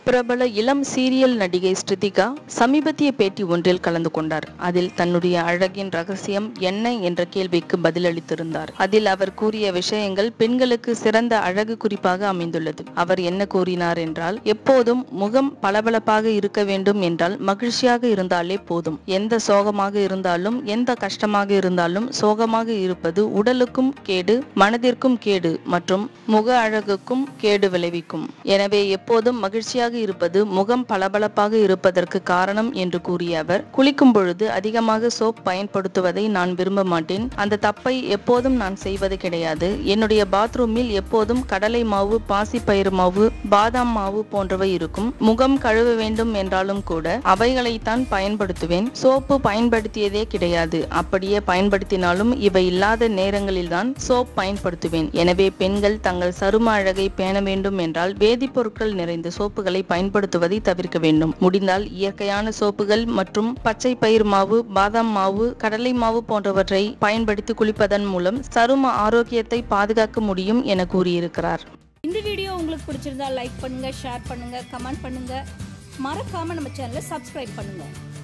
பிரபல இளம் சீரியல் நடிகை ஸ்ருதிகா சமீபத்திய பேட்டி ஒன்றில் கலந்து கொண்டார் அதில் தன்னுடைய அழகின் ரகசியம் என்ன என்ற கேள்விக்கு பதிலளித்திருந்தார் அதில் அவர் கூறிய விஷயங்கள் பெண்களுக்கு சிறந்த அழகு குறிப்பாக அமைந்துள்ளது அவர் என்ன கூறினார் என்றால் எப்போதும் முகம் பளபளப்பாக இருக்க வேண்டும் என்றால் மகிழ்ச்சியாக இருந்தாலே போதும் எந்த சோகமாக இருந்தாலும் எந்த கஷ்டமாக இருந்தாலும் சோகமாக இருப்பது உடலுக்கும் கேடு மனதிற்கும் கேடு மற்றும் முக அழகுக்கும் கேடு விளைவிக்கும் எனவே எப்போதும் மகிழ்ச்சியாக இருப்பது முகம் பளபளப்பாக இருப்பதற்கு காரணம் என்று கூறிய அவர் குளிக்கும் பொழுது அதிகமாக சோப் பயன்படுத்துவதை நான் விரும்ப மாட்டேன் அந்த தப்பை எப்போதும் நான் செய்வது கிடையாது என்னுடைய பாத்ரூமில் எப்போதும் கடலை மாவு பாசிப்பயிறு மாவு பாதாம் மாவு போன்றவை இருக்கும் முகம் கழுவ வேண்டும் என்றாலும் கூட அவைகளைத்தான் பயன்படுத்துவேன் சோப்பு பயன்படுத்தியதே கிடையாது அப்படியே பயன்படுத்தினாலும் இவை இல்லாத நேரங்களில்தான் சோப் பயன்படுத்துவேன் எனவே பெண்கள் தங்கள் சரும அழகை பேண வேண்டும் என்றால் வேதிப்பொருட்கள் நிறைந்த சோப்புகளை பயன்படுத்துவதை தவிர்க்க வேண்டும் முடிந்தால் இயற்கையான சோப்புகள் மற்றும் பச்சை பயிர் மாவு பாதாம் மாவு கடலை மாவு போன்றவற்றை பயன்படுத்தி குளிப்பதன் மூலம் சரும ஆரோக்கியத்தை பாதுகாக்க முடியும் என கூறியிருக்கிறார் இந்த வீடியோ உங்களுக்கு பிடிச்சிருந்தா லைக் பண்ணுங்க ஷேர் பண்ணுங்க கமெண்ட் பண்ணுங்க மறக்காம நம்ம சேனலை சப்ஸ்கிரைப் பண்ணுங்க